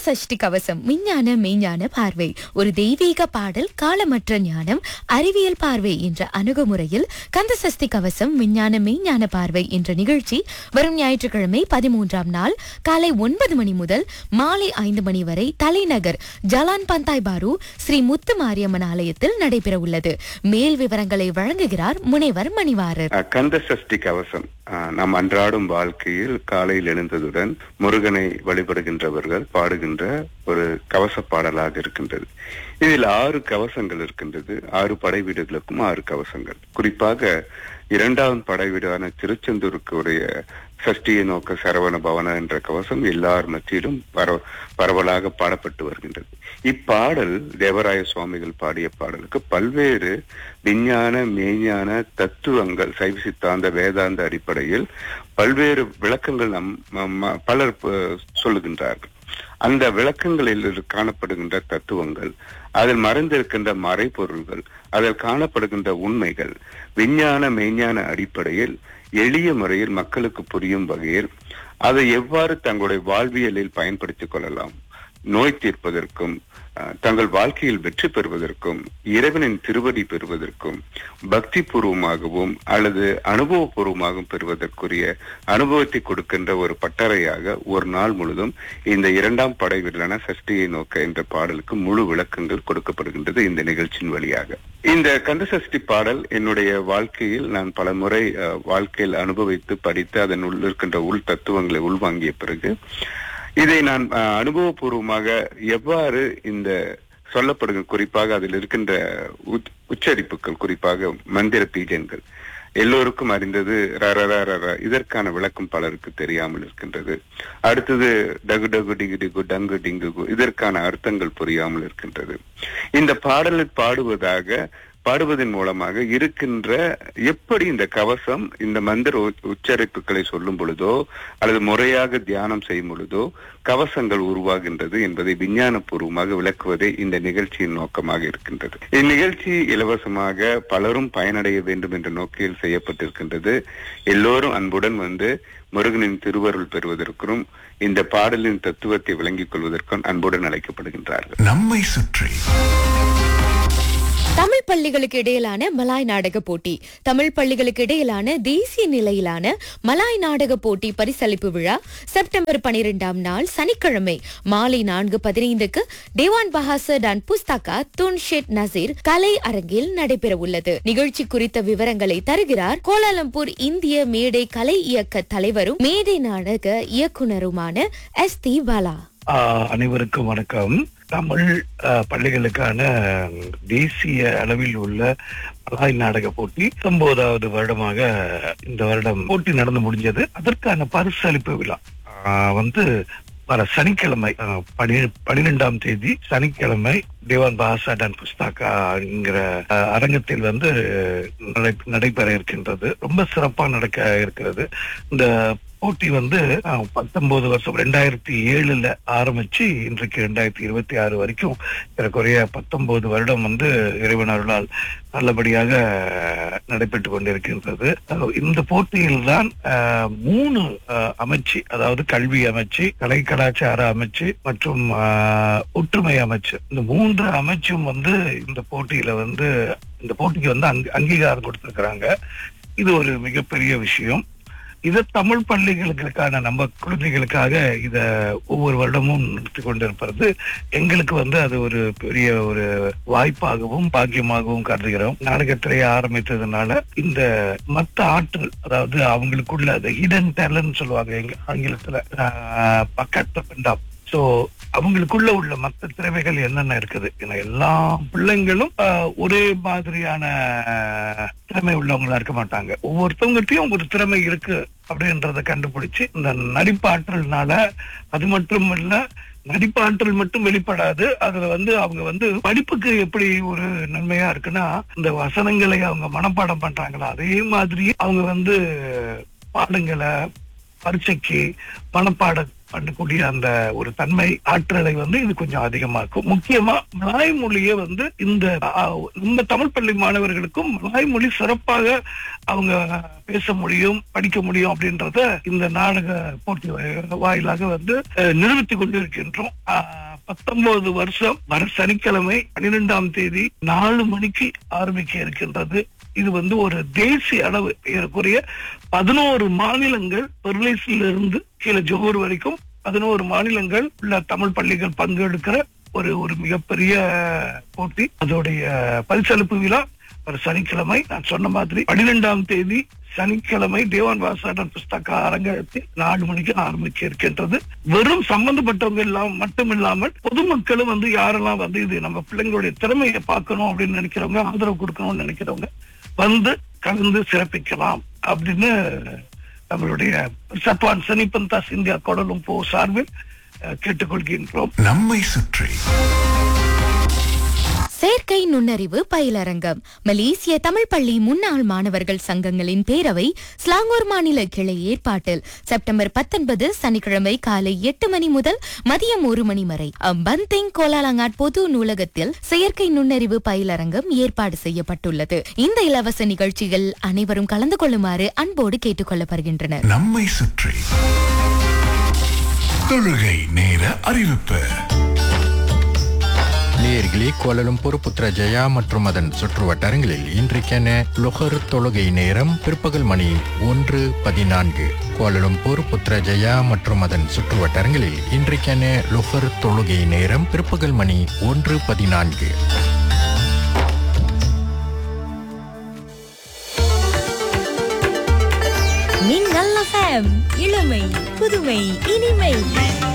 சஷ்டி கவசம் விஞ்ஞான மெய்ஞான பார்வை ஒரு தெய்வீக பாடல் காலமற்ற ஞானம் அறிவியல் பார்வை என்ற அணுகுமுறையில் கந்த சஷ்டி கவசம் விஞ்ஞான மெய்ஞான பார்வை என்ற நிகழ்ச்சி வரும் ஞாயிற்றுக்கிழமை பதிமூன்றாம் நாள் காலை ஒன்பது மணி முதல் மாலை ஐந்து மணி வரை தலைநகர் ஜலான் பந்தாய் பாரு ஸ்ரீ முத்து மாரியம்மன் ஆலயத்தில் நடைபெற உள்ளது மேல் விவரங்களை வழங்குகிறார் முனைவர் மணிவாரர் அஹ், கந்த சஷ்டி கவசம் அஹ், நம் அன்றாடும் வாழ்க்கையில் காலையில் எழுந்ததுடன் முருகனை வழிபடுகின்றவர்கள் பாடுகின்ற ஒரு கவச பாடலாக இருக்கின்றது இதில் ஆறு கவசங்கள் இருக்கின்றது ஆறு படை வீடுகளுக்கும் ஆறு கவசங்கள் குறிப்பாக இரண்டாவது படை வீடான திருச்செந்தூருக்கு உடைய சஷ்டியை நோக்க சரவண பவன என்ற கவசம் எல்லார் மத்தியிலும் பரவ பரவலாக பாடப்பட்டு வருகின்றது இப்பாடல் தேவராய சுவாமிகள் பாடிய பாடலுக்கு பல்வேறு விஞ்ஞான மெய்ஞான தத்துவங்கள் சைவ சித்தாந்த வேதாந்த அடிப்படையில் பல்வேறு விளக்கங்கள் நம் ம- ம- பலர் அஹ், சொல்லுகின்றார்கள் அந்த விளக்கங்களில் இரு- காணப்படுகின்ற தத்துவங்கள் அதில் மறைந்திருக்கின்ற மறைபொருள்கள் அதில் காணப்படுகின்ற உண்மைகள் விஞ்ஞான மெய்ஞான அடிப்படையில் எளிய முறையில் மக்களுக்கு புரியும் வகையில் அதை எவ்வாறு தங்களுடைய வாழ்வியலில் பயன்படுத்திக் கொள்ளலாம் நோய் தீர்ப்பதற்கும் அஹ், தங்கள் வாழ்க்கையில் வெற்றி பெறுவதற்கும் இறைவனின் திருவடி பெறுவதற்கும் பக்தி பூர்வமாகவும் அல்லது அனுபவபூர்வமாகவும் பெறுவதற்குரிய அனுபவத்தை கொடுக்கின்ற ஒரு பட்டறையாக ஒரு நாள் முழுதும் இந்த இரண்டாம் படை வீரலான சஷ்டியை நோக்க என்ற பாடலுக்கு முழு விளக்கங்கள் கொடுக்கப்படுகின்றது இந்த நிகழ்ச்சியின் வழியாக இந்த கந்த சஷ்டி பாடல் என்னுடைய வாழ்க்கையில் நான் பல முறை அஹ், வாழ்க்கையில் அனுபவித்து படித்து அதன் உள் இருக்கின்ற உள் தத்துவங்களை உள்வாங்கிய பிறகு இதை நான் அஹ், அனுபவபூர்வமாக எவ்வாறு இந்த சொல்லப்படுகிற குறிப்பாக அதில் இருக்கின்ற உச்- உச்சரிப்புகள் குறிப்பாக மந்திர பீஜன்கள் எல்லோருக்கும் அறிந்தது ர ர ர ர ர. இதற்கான விளக்கம் பலருக்கு தெரியாமல் இருக்கின்றது அடுத்தது டகு டகு டிங்கு டிகு டங்கு டிங்கு கு. இதற்கான அர்த்தங்கள் புரியாமல் இருக்கின்றது இந்த பாடலை பாடுவதாக பாடுவதன் மூலமாக இருக்கின்ற எப்படி இந்த கவசம் இந்த மந்திர உ- உச்சரிப்புகளை சொல்லும் பொழுதோ அல்லது முறையாக தியானம் செய்யும் பொழுதோ கவசங்கள் உருவாகின்றது என்பதை விஞ்ஞானபூர்வமாக விளக்குவதே இந்த நிகழ்ச்சியின் நோக்கமாக இருக்கின்றது இந்நிகழ்ச்சி இலவசமாக பலரும் பயனடைய வேண்டும் என்ற நோக்கில் செய்யப்பட்டிருக்கின்றது எல்லோரும் அன்புடன் வந்து முருகனின் திருவருள் பெறுவதற்கும் இந்த பாடலின் தத்துவத்தை விளங்கிக் கொள்வதற்கும் அன்புடன் அழைக்கப்படுகின்றார்கள் நம்மை சுற்றி தமிழ் பள்ளிகளுக்கு இடையிலான மலாய் நாடக போட்டி தமிழ் பள்ளிகளுக்கு இடையிலான தேசிய நிலையிலான மலாய் நாடக போட்டி பரிசளிப்பு விழா செப்டம்பர் பனிரெண்டாம் நாள் சனிக்கிழமை மாலை நான்கு பதினைந்துக்கு தேவான் பஹாசர் அண்ட் புஸ்தகா துன் ஷேட் நசீர் கலை அரங்கில் நடைபெற உள்ளது நிகழ்ச்சி குறித்த விவரங்களை தருகிறார் கோலாலம்பூர் இந்திய மேடை கலை இயக்க தலைவரும் மேடை நாடக இயக்குனருமான எஸ் தி பாலா ஆஹ் அனைவருக்கும் வணக்கம் தமிழ் ஆஹ், பள்ளிகளுக்கான தேசிய அளவில் உள்ள மலாய் நாடக போட்டி பத்தொன்பதாவது வருடமாக இந்த வருடம் போட்டி நடந்து முடிஞ்சது அதற்கான பரிசளிப்பு விழா ஆஹ், வந்து வர சனிக்கிழமை ஆஹ், பனி- பன்னிரெண்டாம் தேதி சனிக்கிழமை தேவான் பாசாட் அண்ட் புஸ்தாக்கா என்கிற ஆஹ், அரங்கத்தில் வந்து நடை- நடைபெற இருக்கின்றது ரொம்ப சிறப்பா நடக்க இருக்கிறது இந்த போட்டி வந்து ஆஹ், பத்தொன்பது வருஷம் ரெண்டாயிரத்தி ஏழுல ஆரம்பிச்சு இன்றைக்கு ரெண்டாயிரத்தி இருபத்தி ஆறு வரைக்கும் ஏறக்குறைய பத்தொன்பது வருடம் வந்து இறைவன் அருளால் நல்லபடியாக நடைபெற்று கொண்டிருக்கின்றது ஆஹ், இந்த போட்டியில் தான் ஆஹ், மூணு ஆஹ், அமைச்சு அதாவது கல்வி அமைச்சு கலை கலாச்சார அமைச்சு மற்றும் ஆஹ், ஒற்றுமை அமைச்சு இந்த மூன்று அமைச்சும் வந்து இந்த போட்டியில வந்து இந்த போட்டிக்கு வந்து அங்க- அங்கீகாரம் கொடுத்திருக்கிறாங்க இது ஒரு மிகப்பெரிய விஷயம் இத தமிழ் பள்ளிகளுக்கான நம்ம குழந்தைகளுக்காக இத ஒவ்வொரு வருடமும் நடத்தி கொண்டிருப்பது எங்களுக்கு வந்து அது ஒரு பெரிய ஒரு வாய்ப்பாகவும் பாக்கியமாகவும் கருதுகிறோம் நாடகத்திலேயே ஆரம்பித்ததுனால இந்த மத்த ஆற்றல் அதாவது அவங்களுக்குள்ள அந்த ஹிடன் டேலண்ட் சொல்லுவாங்க எங்க ஆங்கிலத்துல பக்கத்து பெண்டாம் சோ அவங்களுக்குள்ள உள்ள மத்த திறமைகள் என்னென்ன இருக்குது ஏன்னா எல்லா பிள்ளைங்களும் ஆஹ், ஒரே மாதிரியான திறமை உள்ளவங்களா இருக்க மாட்டாங்க ஒவ்வொருத்தவங்ககிட்டயும் ஒரு திறமை இருக்கு அப்படின்றத கண்டுபிடிச்சு இந்த நடிப்பாற்றல்னால அது மட்டும் இல்ல நடிப்பாற்றல் மட்டும் வெளிப்படாது அதுல வந்து அவங்க வந்து படிப்புக்கு எப்படி ஒரு நன்மையா இருக்குன்னா இந்த வசனங்களை அவங்க மனப்பாடம் பண்றாங்களா அதே மாதிரி அவங்க வந்து பாடங்களை பரீட்சைக்கு மனப்பாடம் பண்ணக்கூடிய அந்த ஒரு தன்மை ஆற்றலை வந்து இது கொஞ்சம் அதிகமாக்கும் முக்கியமா மலாய் மொழியை வந்து இந்த ஆ, நம்ம தமிழ் பள்ளி மாணவர்களுக்கும் மலாய் மொழி சிறப்பாக அவங்க பேச முடியும் படிக்க முடியும் அப்படின்றத இந்த நாடக போட்டி வாய்- வாயிலாக வந்து அஹ், நிரூபித்துக் கொண்டிருக்கின்றோம் ஆஹ், பத்தொன்பது வருஷம் வர சனிக்கிழமை பன்னிரெண்டாம் தேதி நாலு மணிக்கு ஆரம்பிக்க இருக்கின்றது இது வந்து ஒரு தேசிய அளவு ஏறக்குறைய பதினோரு மாநிலங்கள் பெர்லிஸில் இருந்து கீழே ஜோகூர் வரைக்கும் பதினோரு மாநிலங்கள் உள்ள தமிழ் பள்ளிகள் பங்கெடுக்கிற ஒரு ஒரு மிகப்பெரிய போட்டி அதோடைய பரிசளிப்பு விழா ஒரு சனிக்கிழமை நான் சொன்ன மாதிரி பன்னிரெண்டாம் தேதி சனிக்கிழமை தேவான் வாசாடன் புஸ்தக அரங்கத்தில் நாலு மணிக்கு ஆரம்பிக்க இருக்கின்றது வெறும் சம்பந்தப்பட்டவங்க எல்லாம் மட்டும் இல்லாமல் பொதுமக்களும் வந்து யாரெல்லாம் வந்து இது நம்ம பிள்ளைங்களுடைய திறமையை பார்க்கணும் அப்படின்னு நினைக்கிறவங்க ஆதரவு கொடுக்கணும்னு நினைக்கிறவங்க வந்து கலந்து சிறப்பிக்கலாம் அப்படின்னு நம்மளுடைய சத்வான் சனிபந்தாஸ் இந்தியா கொடலும்போ சார்பில் அஹ், கேட்டுக்கொள்கின்றோம் நம்மை சுற்றி செயற்கை நுண்ணறிவு பயிலரங்கம் மலேசிய தமிழ் பள்ளி முன்னாள் மாணவர்கள் சங்கங்களின் பேரவை ஸ்லாங்கூர் மாநில கிளை ஏற்பாட்டில் செப்டம்பர் பத்தொன்பது சனிக்கிழமை காலை எட்டு மணி முதல் மதியம் ஒரு மணி வரை பந்திங் கோலாலங்காட் பொது நூலகத்தில் செயற்கை நுண்ணறிவு பயிலரங்கம் ஏற்பாடு செய்யப்பட்டுள்ளது இந்த இலவச நிகழ்ச்சிகள் அனைவரும் கலந்து கொள்ளுமாறு அன்போடு கேட்டுக் கொள்ளப்படுகின்றனர் நம்மை சுற்றி தொழுகை நேர அறிவிப்பு நேர்களே கோலலும்பூர் புத்ரஜயா மற்றும் அதன் சுற்று வட்டாரங்களில் இன்றைக்கான லொஹர் தொழுகை நேரம் பிற்பகல் மணி ஒன்று பதினான்கு கோலலும்பூர் புத்ரஜயா மற்றும் அதன் சுற்று வட்டாரங்களில் இன்றைக்கான லொஹர் தொழுகை நேரம் பிற்பகல் மணி ஒன்று பதினான்கு மின்னல் எஃப்எம் இளமை புதுமை இனிமை